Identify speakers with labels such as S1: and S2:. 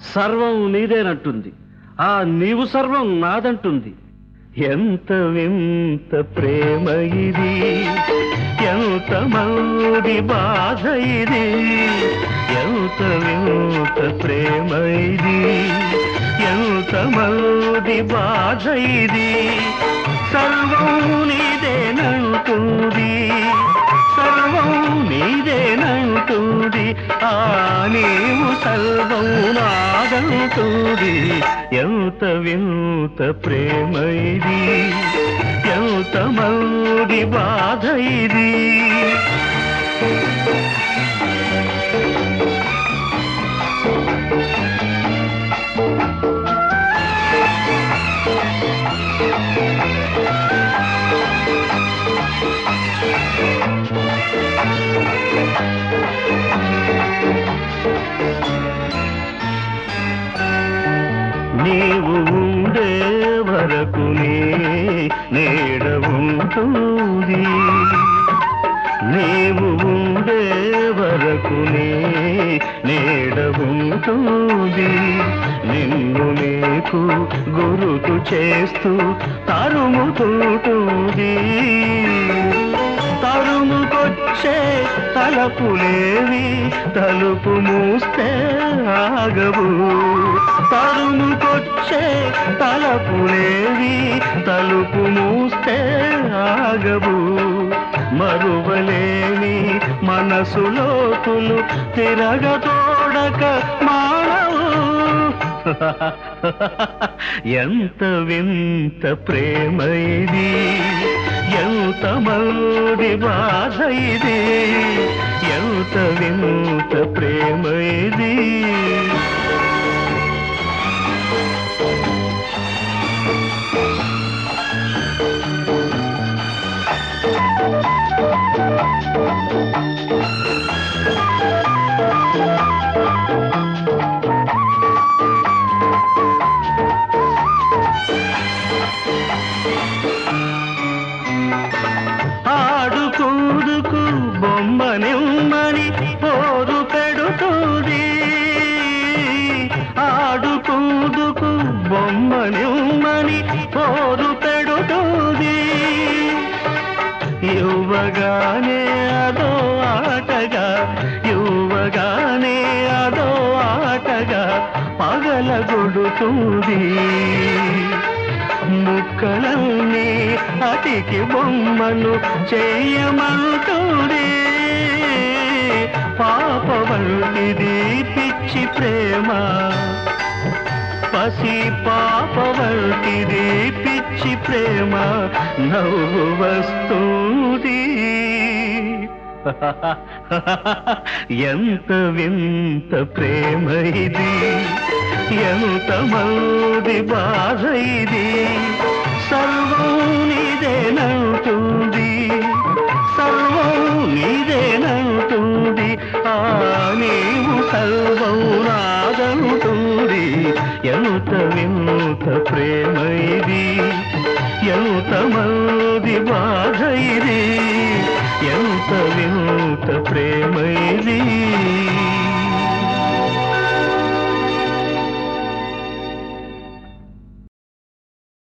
S1: సర్వం నీదేనంటుంది ఆ నీవు సర్వం నాదంటుంది ఎంత వింత ప్రేమ ఇది ఎంత మౌడి బాధ ఇది ఎంత వింత ప్రేమ ఇది ఎంత మౌడి బాధ ఇది సర్వం నీదేనంటుంది సర్వం నీదేనంటుంది ఆ నీవు సర్వం నాదంటుంది ఎంత వింత ప్రేమ ఇది ఎంత మౌడి బాధ ఇది నీవు ఉండే వరకు నీ నీడ ఉంటుంది నీవు ఉండే వరకు నీ నీడ ఉంటుంది నిన్ను నీకు గురుతు చేస్తూ తరుముతుంటుంది తరుముకొచ్చే తలపులేవి తలుపు మూస్తే ఆగవు తరుముకొచ్చే తలపులేవి తలుపు మూస్తే ఆగవు మరువలేని మనసులోతులు తిరగతోడక మానవు ఎంత వింత ప్రేమ ఇది ఎంత మౌడి బాధ ఇది ఎంత వింత ప్రేమ ఇది ఆడుకుందుకు బొమ్మనిమ్మని పోరు పెడుతుంది ఆడుకుందుకు బొమ్మనిమ్మని పోరు పెడుతుంది యువగానే అదో ఆటగా యువగానే అదో ఆటగా పగలగొడుతుంది ముక్కలన్నీ అతికి బొమ్మను చేయమంటుంది పాప వంటిది పిచ్చి ప్రేమ పసి పాప వంటిది పిచ్చి ప్రేమ నవ్వు వస్తుంది ఎంత వింత ప్రేమ ఇది ఎంత మౌది బాధ ఇది సర్వం నీదేనంటుంది సర్వం నీదేనంటుంది ఆ నీవు సర్వం నాదంటుంది ఎంత వింత ప్రేమ ఇది ఎంత మౌది బాధ ఇది ఎంత వింత ప్రేమ ఇది